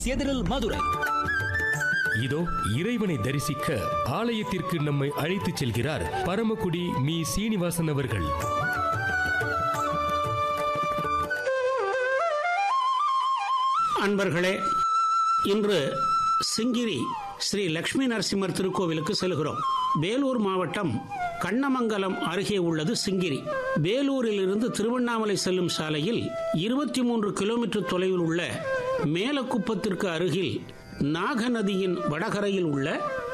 செதிரில் மதுரை இதோ இறைவனை தரிசிக்க ஆலயத்திற்கு நம்மை அழைத்துச் செல்கிறார் பரமக்குடி மீ சீனிவாசன் அவர்கள் அன்பர்களே இன்று சிங்கிரி ஸ்ரீ லக்ஷ்மி நரசிம்மர் திருக்கோவிலுக்கு செல்கிறோம் வேலூர் மாவட்டம் கண்ணமங்கலம் அருகே உள்ளது சிங்கிரி வேலூரிலிருந்து திருவண்ணாமலை செல்லும் சாலையில் இருபத்தி மூன்று கிலோமீட்டர் தொலைவில் உள்ள மேலக்குப்பத்திற்கு அருகில் நாக நதியின் வடகரையில் உள்ள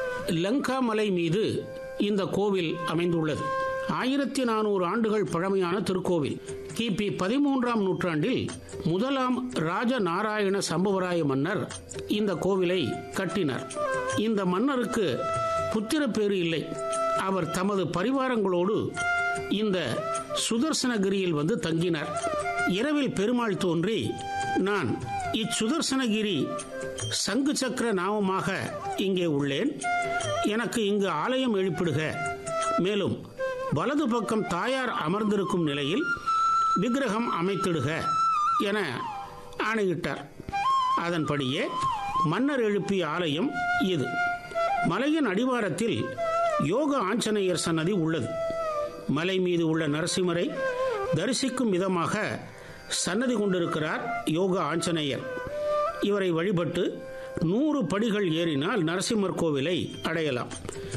லங்கா மலை மீது இந்த கோவில் அமைந்துள்ளது ஆயிரத்தி நானூறு ஆண்டுகள் பழமையான திருக்கோவில் கிபி பதிமூன்றாம் நூற்றாண்டில் முதலாம் ராஜ நாராயண சம்பவராய மன்னர் இந்த கோவிலை கட்டினார் இந்த மன்னருக்கு புத்திர பேறு இல்லை அவர் தமது பரிவாரங்களோடு இந்த சுதர்சனகிரியில் வந்து தங்கினார் இரவில் பெருமாள் தோன்றி நான் இச்சுதர்சனகிரி சங்கு சக்கர நாமமாக இங்கே உள்ளேன் எனக்கு இங்கு ஆலயம் எழுப்பிடுக மேலும் வலது பக்கம் தாயார் அமர்ந்திருக்கும் நிலையில் விக்கிரகம் அமைத்திடுக என ஆணையிட்டார் அதன்படியே மன்னர் எழுப்பிய ஆலயம் இது மலையின் அடிவாரத்தில் யோக ஆஞ்சநேயர் சன்னதி உள்ளது மலை மீது உள்ள நரசிம்மரை தரிசிக்கும் விதமாக சன்னதி கொண்டிருக்கிறார் யோக ஆஞ்சநேயர் இவரை வழிபட்டு நூறு படிகள் ஏறினால் நரசிம்மர் கோவிலை அடையலாம்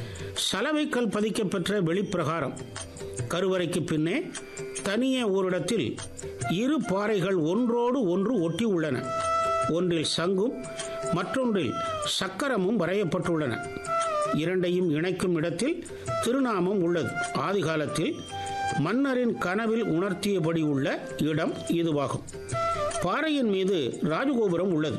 சலவைக்கல் பதிக்கப்பெற்ற வெளிப்பிரகாரம் கருவறைக்கு பின்னே தனியே ஓரிடத்தில் இரு பாறைகள் ஒன்றோடு ஒன்று ஒட்டி உள்ளன ஒன்றில் சங்கும் மற்றொன்றில் சக்கரமும் வரையப்பட்டுள்ளன இரண்டையும் இணைக்கும் இடத்தில் திருநாமம் உள்ளது ஆதி காலத்தில் மன்னரின் கனவில் உணர்த்தியபடி உள்ள இடம் இதுவாகும் பாறையின் மீது ராஜகோபுரம் உள்ளது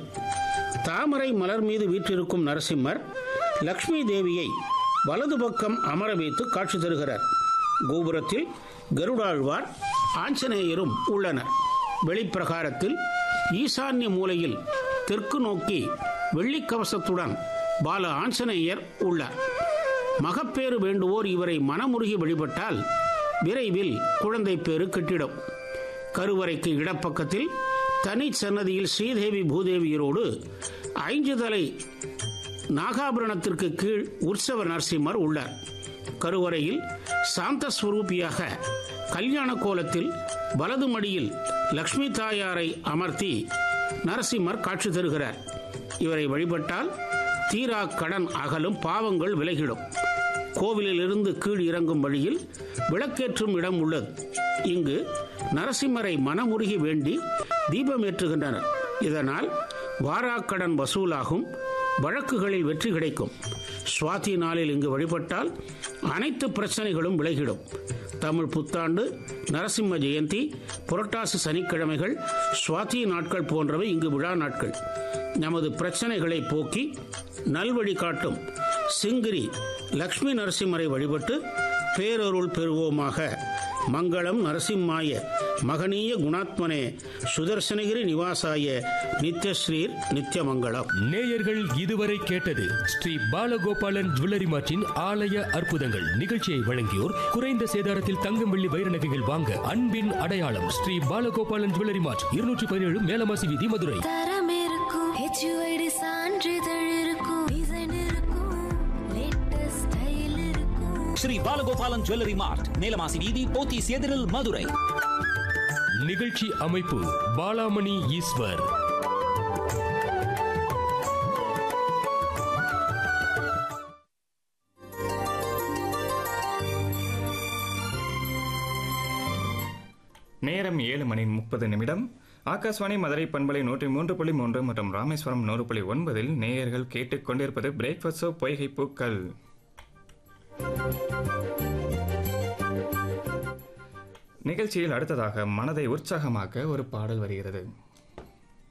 தாமரை மலர் மீது வீற்றிருக்கும் நரசிம்மர் லக்ஷ்மி தேவியை வலது பக்கம் அமர வைத்து காட்சி தருகிறார் கோபுரத்தில் கருடாழ்வார் ஆஞ்சநேயரும் உள்ளனர் வெளிப்பிரகாரத்தில் ஈசான்ய மூலையில் தெற்கு நோக்கி வெள்ளிக்கவசத்துடன் பால ஆஞ்சநேயர் உள்ளார் மகப்பேறு வேண்டுவோர் இவரை மனமுருகி வழிபட்டால் விரைவில் குழந்தை பேறு கிட்டிடும் கருவறைக்கு இடப்பக்கத்தில் தனி சன்னதியில் ஸ்ரீதேவி பூதேவியரோடு ஐந்து தலை நாகாபரணத்திற்கு கீழ் உற்சவ நரசிம்மர் உள்ளார் கருவறையில் சாந்த ஸ்வரூபியாக கல்யாண கோலத்தில் வலது மடியில் லக்ஷ்மி தாயாரை அமர்த்தி நரசிம்மர் காட்சி தருகிறார் இவரை வழிபட்டால் தீரா கடன் அகலும் பாவங்கள் விலகிடும் கோவிலிலிருந்து கீழ் இறங்கும் வழியில் விளக்கேற்றும் இடம் உள்ளது இங்கு நரசிம்மரை மனமுருகி வேண்டி தீபம் ஏற்றுகின்றனர் இதனால் வாராக்கடன் வசூலாகும் வழக்குகளில் வெற்றி கிடைக்கும் சுவாதி நாளில் இங்கு வழிபட்டால் அனைத்து பிரச்சனைகளும் விலகிடும் தமிழ் புத்தாண்டு நரசிம்ம ஜெயந்தி புரட்டாசி சனிக்கிழமைகள் சுவாதி நாட்கள் போன்றவை இங்கு விழா நாட்கள் நமது பிரச்சனைகளை போக்கி நல்வழி காட்டும் சிங்கிரி லக்ஷ்மி நரசிம்மரை வழிபட்டு பேரருள் பெறுவோமாக மங்களம் நரசிம்மாய மகனீய குணாத்மனே சுதர்சனகிரி நிவாசாய நித்யஸ்ரீர் நித்யமங்கலம் நேயர்கள் இதுவரை கேட்டது ஸ்ரீ பாலகோபாலன் ஜுவல்லரி மார்ட்டின் ஆலய அற்புதங்கள் நிகழ்ச்சியை வழங்கியோர் குறைந்த சேதாரத்தில் தங்கம் வெள்ளி வைர நகைகள் வாங்க அன்பின் அடையாளம் ஸ்ரீ பாலகோபாலன் ஜுவல்லரி மார்ட் இருநூற்றி பதினேழு மேலமாசி வீதி மதுரை தரம் இருக்கும் ஹெச்யூஐடி சான்றிதழ் இருக்கும் டிசைன் இருக்கும் லேட்டஸ்ட் ஸ்டைல் இருக்கும் ஸ்ரீ பாலகோபாலன் ஜுவல்லரி மார்ட் மேலமாசி வீதி போத்தி செதிரில் மதுரை நிகழ்ச்சி அமைப்பு பாலாமணி ஈஸ்வர் நேரம் ஏழு மணி முப்பது நிமிடம் ஆகாஷ்வாணி மதுரை பண்பலை நூற்றி மூன்று புள்ளி மூன்று மற்றும் ராமேஸ்வரம் நூறு புள்ளி ஒன்பதில் நேயர்கள் கேட்டுக்கொண்டிருப்பது பிரேக்ஃபாஸ்ட் பொய்கை பூக்கள் நிகழ்ச்சியில் அடுத்ததாக மனதை உற்சாகமாக்க ஒரு பாடல் வருகிறது